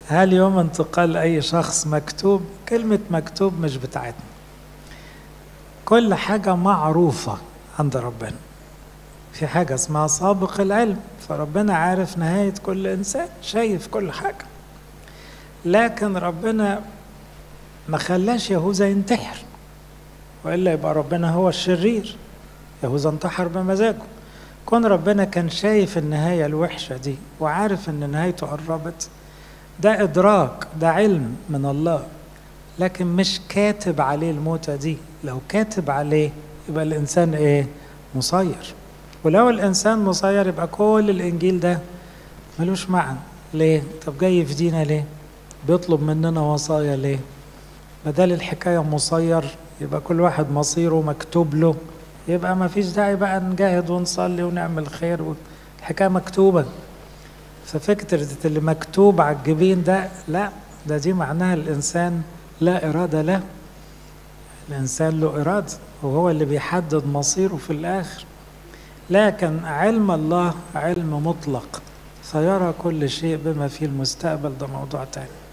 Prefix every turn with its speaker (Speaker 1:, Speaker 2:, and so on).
Speaker 1: هل يوم انتقال أي شخص مكتوب كلمة مكتوب مش بتاعتنا كل حاجة معروفة عند ربنا في حاجة اسمها سابق العلم فربنا عارف نهاية كل إنسان شايف كل حاجة لكن ربنا ما خلاش يهوذا ينتحر وإلا يبقى ربنا هو الشرير يهوذا انتحر بمزاجه كون ربنا كان شايف النهاية الوحشة دي وعارف ان نهايته قربت ده ادراك ده علم من الله لكن مش كاتب عليه الموتة دي لو كاتب عليه يبقى الانسان ايه مسير ولو الانسان مسير يبقى كل الانجيل ده ملوش معنى ليه طب جاي يفدينا ليه بيطلب مننا وصايا ليه بدل الحكاية مسير يبقى كل واحد مصيره مكتوب له يبقى ما فيش داعي بقى نجاهد ونصلي ونعمل خير الحكايه مكتوبه ففكرة اللي مكتوب على الجبين ده لا ده دي معناها الإنسان لا إرادة له الإنسان له إرادة وهو اللي بيحدد مصيره في الآخر لكن علم الله علم مطلق فيرى كل شيء بما فيه المستقبل ده موضوع تاني